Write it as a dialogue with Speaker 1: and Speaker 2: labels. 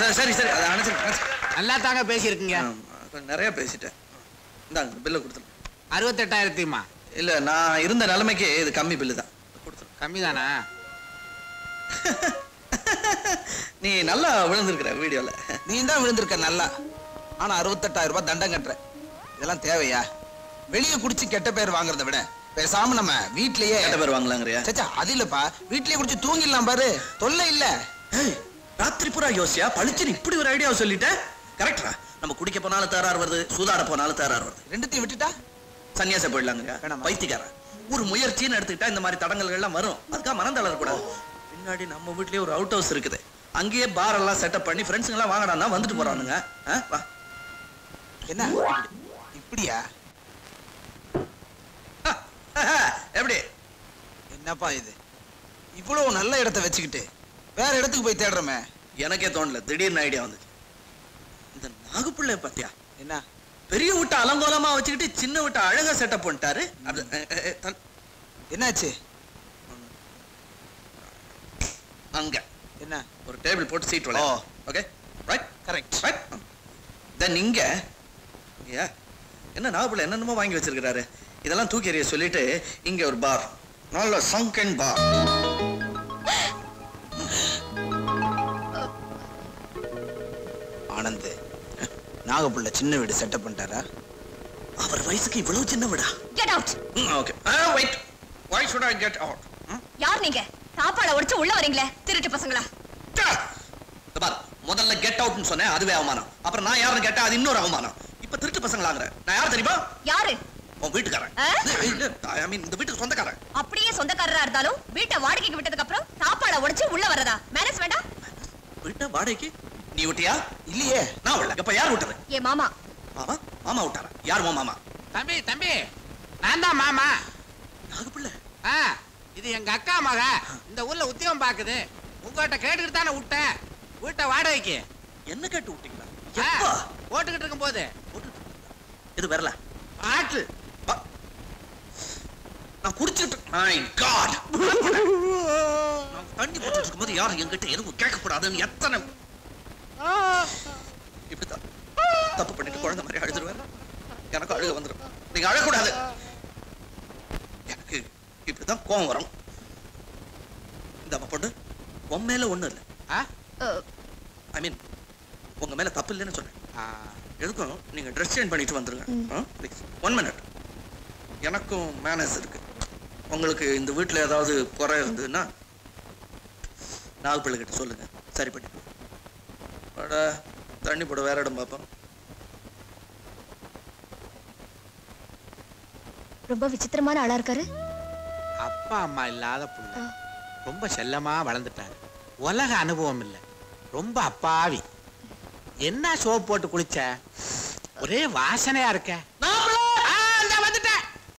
Speaker 1: சரி சரி சரி அதை அனுப்பிச்சு
Speaker 2: நல்லா தாங்க பேசியிருக்கீங்க
Speaker 1: கொஞ்சம் நிறைய பேசிட்டேன் இந்தாங்க பில்லை கொடுத்துருங்க
Speaker 2: அறுபத்தெட்டாயிரத்திமா
Speaker 1: இல்ல நான் இருந்த நிலைமைக்கு இது கம்மி பில்லு தான்
Speaker 2: கம்மி தானா
Speaker 1: நீ நல்லா விழுந்திருக்கிற வீடியோல
Speaker 3: நீ தான் விழுந்திருக்க நல்லா ஆனா அறுபத்தெட்டாயிரம் ரூபாய் தண்டம் கட்டுற இதெல்லாம் தேவையா வெளியே குடிச்சு கெட்ட பேர் வாங்குறத விட பேசாம நம்ம வீட்லயே
Speaker 1: கெட்ட பேர் வாங்கலாங்கிறியா
Speaker 3: சச்சா அது இல்லப்பா வீட்லயே குடிச்சு தூங்கிடலாம் பாரு தொல்லை இல்ல
Speaker 1: ராத்திரி பூரா யோசியா பளிச்சுன்னு இப்படி ஒரு ஐடியாவை சொல்லிட்ட கரெக்டா நம்ம குடிக்க போனாலும் தகராறு வருது சூதாட போனாலும் தகராறு வருது
Speaker 3: ரெண்டுத்தையும் விட்டுட்டா
Speaker 1: சன்னியாச போயிடலாங்க பைத்தியக்காரன் ஒரு முயற்சின்னு எடுத்துக்கிட்டா இந்த மாதிரி தடங்கல்கள் எல்லாம் வரும் அதுக்காக மனம் தளரக்கூடாது பின்னாடி நம்ம வீட்லயே ஒரு அவுட் ஹவுஸ் இருக்குது அங்கேயே பார் எல்லாம் செட்டப் பண்ணி ஃப்ரெண்ட்ஸுங்க எல்லாம் வாங்கடான்னா வந்துட்டு போறானுங்க ஆ, வா
Speaker 3: என்ன இப்படியா
Speaker 1: எப்படி
Speaker 3: என்னப்பா இது இவ்வளவு நல்ல இடத்த வச்சுக்கிட்டு வேற இடத்துக்கு போய் தேடுறோமே
Speaker 1: எனக்கே தோணல திடீர்னு ஐடியா வந்துச்சு இந்த நாகப்பிள்ளை பாத்தியா
Speaker 3: என்ன
Speaker 1: பெரிய விட்ட அலங்கோலமா வச்சுக்கிட்டு சின்ன விட்ட அழகா செட்டப் பண்ணிட்டாரு அது அஹ், அஹ், அஹ், தன்-
Speaker 3: என்னாச்சு
Speaker 1: அங்க
Speaker 3: என்ன
Speaker 1: ஒரு டேபிள் போட்டு சீட் வள okay right
Speaker 3: correct
Speaker 1: right then இங்க ஏ என்ன நாகப்பிள்ளை என்னென்னமோ வாங்கி வச்சிருக்கிறாரு இதெல்லாம் தூக்கி எறிய சொல்லிட்டு இங்க ஒரு பார் நல்ல சங்கன் பார்
Speaker 3: ஆனந்த் நாகப்புள்ள சின்ன வீடு செட்டப் பண்ணிட்டாரா
Speaker 1: அவர் வயசுக்கு இவ்வளவு சின்ன விடா
Speaker 4: get out
Speaker 1: okay wait why should i get out
Speaker 4: யார் நீங்க சாப்பாட உடைச்சு உள்ள வரீங்களே திருட்டு பசங்களா
Speaker 1: இந்த பார் முதல்ல கெட் அவுட்னு சொன்னேன் அதுவே அவமானம் அப்புறம் நான் யாருன்னு கேட்டா அது இன்னொரு அவமானம் இப்ப திருட்டு பசங்களாங்கிற நான் யார் தெரியுமா
Speaker 4: யாரு
Speaker 1: உன் வீட்டுக்காரன்
Speaker 4: ஆ?
Speaker 1: ஐ மீன் இந்த வீட்டுக்கு சொந்தக்காரன்
Speaker 4: அப்படியே சொந்தக்காரரா இருந்தாலும் வீட்டை வாடகைக்கு விட்டதுக்கு அப்புறம் சாப்பாட உடைச்சு உள்ள வரதா மேனஸ் வேண்டாம்
Speaker 1: வீட்டை வாடகைக்கு நீ விட்டியா
Speaker 3: இல்லையே
Speaker 1: நான் விடல இப்ப யார் விட்டது
Speaker 4: என் மாமா
Speaker 1: மாமா மாமா விட்டாரா யார் உன் மாமா
Speaker 2: தம்பி தம்பி நான் தான் மாமா
Speaker 1: நாகப்பிள்ளை
Speaker 2: ஆ இது எங்க அக்கா மக இந்த ஊர்ல உத்தியோகம் பாக்குது உங்ககிட்ட கேட்டுக்கிட்டு தானே விட்டேன் வீட்டை வாடகைக்கு
Speaker 1: என்ன கேட்டு விட்டீங்களா
Speaker 2: ஆ,
Speaker 1: எப்போ
Speaker 2: போட்டுக்கிட்டு இருக்கும் போது
Speaker 1: இது வரல
Speaker 2: பாட்டு
Speaker 1: நான் குடிச்சிட்டு மை காட் நான் தண்ணி போட்டுட்டு இருக்கும்போது யாரும் என்கிட்ட எதுவும் கேட்கக்கூடாதுன்னு எத்தனை இப்படித்தான் தப்பு பண்ணிட்டு குழந்தை மாதிரி அழுதுருவேன் எனக்கு அழுக வந்துடும் நீங்க அழக்கூடாது எனக்கு இப்படிதான் கோவம் வரும் இந்த அம்மா பொண்ணு உன் மேல ஒண்ணும் இல்ல ஐ மீன் உங்க மேல தப்பு இல்லைன்னு சொன்னேன் எதுக்கும் நீங்க ட்ரெஸ் சேஞ்ச் பண்ணிட்டு வந்துருங்க ப்ளீஸ் ஒன் மினிட் எனக்கும் மேனஸ் இருக்கு உங்களுக்கு இந்த வீட்டில் ஏதாவது குறை இருந்ததுன்னா நாகப்பிள்ளை கிட்ட சொல்லுங்க சரி பண்ணி அட தண்ணி போட வேற இடம் பார்ப்போம்
Speaker 4: ரொம்ப விசித்திரமான ஆளா இருக்காரு
Speaker 2: அப்பா அம்மா இல்லாத புள்ள ரொம்ப செல்லமா வளர்ந்துட்டாரு உலக அனுபவம் இல்லை ரொம்ப அப்பாவி என்ன சோப் போட்டு குளிச்ச ஒரே வாசனையா இருக்க